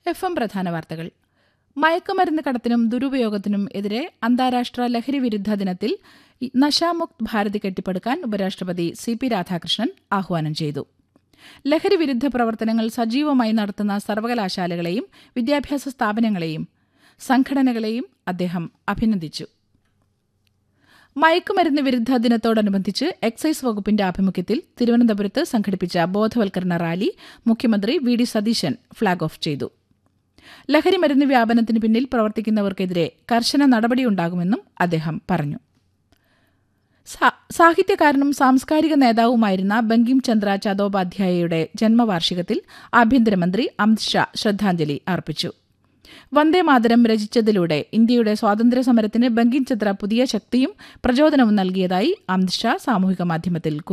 F M പ്രധാന വാർത്തകൾ മയക്കുമരുന്ന് കടത്തിനും ദുരുപയോഗത്തിനും എതിരെ അന്താരാഷ്ട്ര ലഹരി വിരുദ്ധ ദിനത്തിൽ നശാമുക്ത് ഭാരത് കെട്ടിപ്പടുക്കാൻ ഉപരാഷ്ട്രപതി സി പി രാധാകൃഷ്ണൻ ആഹ്വാനം ചെയ്തു ലഹരി വിരുദ്ധ പ്രവർത്തനങ്ങൾ സജീവമായി നടത്തുന്ന സർവകലാശാലകളെയും വിദ്യാഭ്യാസ സ്ഥാപനങ്ങളെയും സംഘടനകളെയും അദ്ദേഹം അഭിനന്ദിച്ചു മയക്കുമരുന്ന് വിരുദ്ധ ദിനത്തോടനുബന്ധിച്ച് എക്സൈസ് വകുപ്പിന്റെ ആഭിമുഖ്യത്തിൽ തിരുവനന്തപുരത്ത് സംഘടിപ്പിച്ച ബോധവൽക്കരണ റാലി മുഖ്യമന്ത്രി V D Satheesan flag off ചെയ്തു ലഹരിമരുന്ന് വ്യാപനത്തിന് പിന്നിൽ പ്രവർത്തിക്കുന്നവർക്കെതിരെ കർശന നടപടിയുണ്ടാകുമെന്നും അദ്ദേഹം പറഞ്ഞു സാഹിത്യകാരനും സാംസ്കാരിക നേതാവുമായിരുന്ന ബങ്കിം ചന്ദ്ര ചതോപാധ്യായയുടെ ജന്മവാർഷികത്തിൽ ആഭ്യന്തരമന്ത്രി അമിത് ഷാ ശ്രദ്ധാഞ്ജലി അർപ്പിച്ചു വന്ദേമാതരം രചിച്ചതിലൂടെ ഇന്ത്യയുടെ സ്വാതന്ത്ര്യ സമരത്തിന് ബങ്കിം ചന്ദ്ര പുതിയ ശക്തിയും പ്രചോദനവും നൽകിയതായി അമിത് ഷാ സാമൂഹിക മാധ്യമത്തിൽ